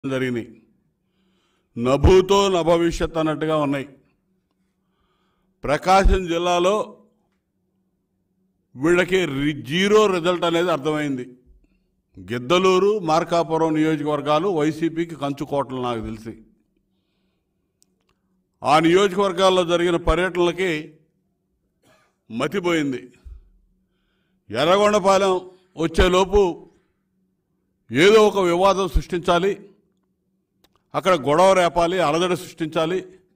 జరిగినాయి నభూతో నభవిష్యత్ అన్నట్టుగా ఉన్నాయి ప్రకాశం జిల్లాలో వీళ్ళకి రి- జీరో రిజల్ట్ అనేది అర్థమైంది గిద్దలూరు మార్కాపురం నియోజకవర్గాలు వైసీపీకి కంచుకోటలు నాకు తెలిసి ఆ నియోజకవర్గాల్లో జరిగిన పర్యటనలకి మతిపోయింది ఎర్రగొండపాలెం వచ్చేలోపు ఏదో ఒక వివాదం సృష్టించాలి అక్కడ గొడవ రేపాలి అలజడి సృష్టించాలి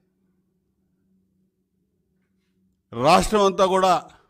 రాష్ట్రం అంతా కూడా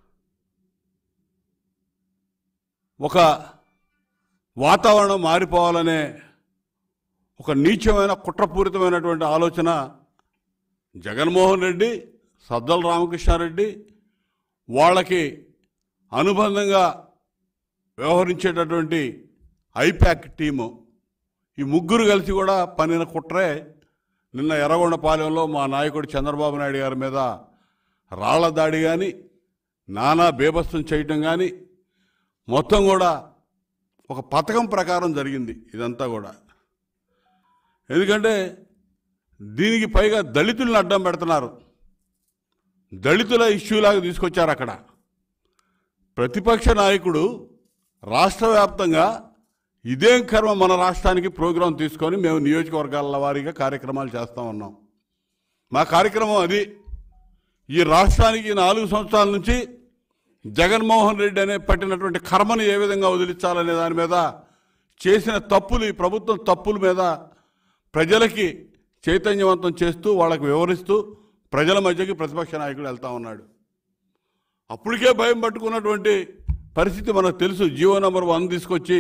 ఒక వాతావరణం మారిపోవాలనే ఒక నీచమైన కుట్రపూరితమైనటువంటి ఆలోచన జగన్మోహన్ రెడ్డి సద్దల రామకృష్ణారెడ్డి వాళ్ళకి అనుబంధంగా వ్యవహరించేటటువంటి ఐప్యాక్ టీము ఈ ముగ్గురు కలిసి కూడా పనిన కుట్రే నిన్న ఎర్రగొండపాలెంలో మా నాయకుడు చంద్రబాబు నాయుడు గారి మీద రాళ్ల దాడి కానీ నానా బేబస్తం చేయటం కానీ మొత్తం కూడా ఒక పథకం ప్రకారం జరిగింది ఇదంతా కూడా ఎందుకంటే దీనికి పైగా దళితులను అడ్డం పెడుతున్నారు దళితుల ఇష్యూలాగా తీసుకొచ్చారు అక్కడ ప్రతిపక్ష నాయకుడు రాష్ట్ర వ్యాప్తంగా ఇదేం కర్మ మన రాష్ట్రానికి ప్రోగ్రాం తీసుకొని మేము నియోజకవర్గాల వారీగా కార్యక్రమాలు చేస్తూ ఉన్నాం మా కార్యక్రమం అది ఈ రాష్ట్రానికి నాలుగు సంవత్సరాల నుంచి జగన్మోహన్ రెడ్డి అనే పట్టినటువంటి కర్మను ఏ విధంగా వదిలించాలనే దాని మీద చేసిన తప్పులు ఈ ప్రభుత్వం తప్పుల మీద ప్రజలకి చైతన్యవంతం చేస్తూ వాళ్ళకి వివరిస్తూ ప్రజల మధ్యకి ప్రతిపక్ష నాయకుడు వెళ్తా ఉన్నాడు అప్పటికే భయం పట్టుకున్నటువంటి పరిస్థితి మనకు తెలుసు జియో నెంబర్ వన్ తీసుకొచ్చి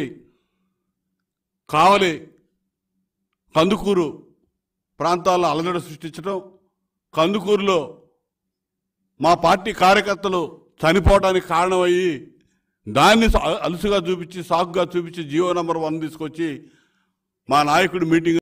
కావలి కందుకూరు ప్రాంతాల్లో అలజడి సృష్టించడం కందుకూరులో మా పార్టీ కార్యకర్తలు చనిపోవడానికి కారణమయ్యి దాన్ని సా- అలుసుగా చూపించి సాకుగా చూపించి జియో నెంబర్ వన్ తీసుకొచ్చి మా నాయకుడి మీటింగ్